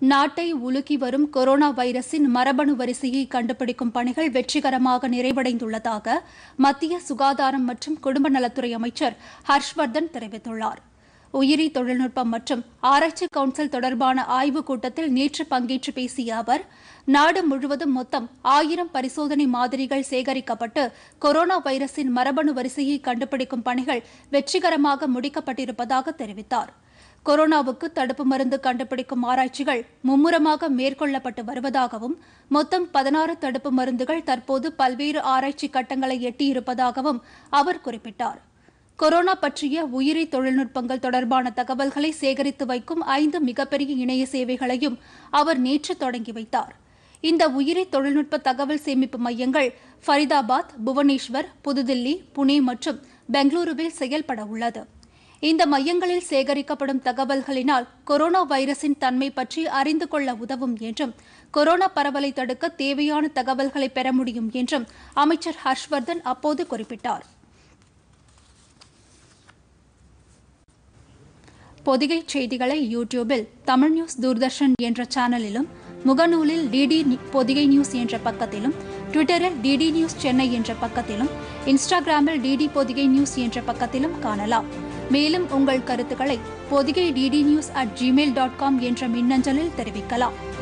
நாட்டை உலுக்கி வரும் கொரோனா வைரஸின் மரபணு வரிசையை கண்டுபிடிக்கும் பணிகள் வெற்றிகரமாக நிறைவடைந்துள்ளதாக மத்திய சுகாதாரம் மற்றும் குடும்ப நலத்துறை அமைச்சர் ஹர்ஷ்வர்தன் தெரிவித்துள்ளார் உயிரி தொழில்நுட்பம் மற்றும் ஆராய்ச்சி கவுன்சில் தொடர்பான ஆய்வுக் கூட்டத்தில் நேற்று பங்கேற்று பேசிய அவர் நாடு முழுவதும் மொத்தம் ஆயிரம் பரிசோதனை மாதிரிகள் சேகரிக்கப்பட்டு கொரோனா வைரஸின் மரபணு வரிசையை கண்டுபிடிக்கும் பணிகள் வெற்றிகரமாக முடிக்கப்பட்டிருப்பதாக தெரிவித்தார் கொரோனாவுக்கு தடுப்பு மருந்து கண்டுபிடிக்கும் ஆராய்ச்சிகள் மும்முரமாக மேற்கொள்ளப்பட்டு வருவதாகவும் மொத்தம் பதினாறு தடுப்பு மருந்துகள் தற்போது பல்வேறு ஆராய்ச்சி கட்டங்களை எட்டியிருப்பதாகவும் அவர் குறிப்பிட்டார் கொரோனா பற்றிய உயிரி தொழில்நுட்பங்கள் தொடர்பான தகவல்களை சேகரித்து வைக்கும் ஐந்து மிகப்பெரிய இணைய சேவைகளையும் அவர் நேற்று தொடங்கி வைத்தார் இந்த உயிரி தொழில்நுட்ப தகவல் சேமிப்பு மையங்கள் ஃபரிதாபாத் புவனேஸ்வர் புதுதில்லி புனே மற்றும் பெங்களூருவில் செயல்பட உள்ளது இந்த மையங்களில் சேகரிக்கப்படும் தகவல்களினால் கொரோனா வைரஸின் தன்மை பற்றி அறிந்து கொள்ள உதவும் என்றும் கொரோனா பரவலை தடுக்க தேவையான தகவல்களை பெற முடியும் என்றும் அமைச்சர் ஹர்ஷ்வர்தன் அப்போது குறிப்பிட்டார் பொதிகை செய்திகளை யூடியூபில் தமிழ் நியூஸ் தூர்தர்ஷன் என்ற சேனலிலும் முகநூலில் டிடி பொதிகை நியூஸ் என்ற பக்கத்திலும் ட்விட்டரில் டிடி நியூஸ் சென்னை என்ற பக்கத்திலும் இன்ஸ்டாகிராமில் டிடி பொதிகை நியூஸ் என்ற பக்கத்திலும் காணலாம் மேலும் உங்கள் கருத்துக்களை Pothigai DD news at Gmail dot com என்ற மின்னஞ்சலில் தெரிவிக்கலாம்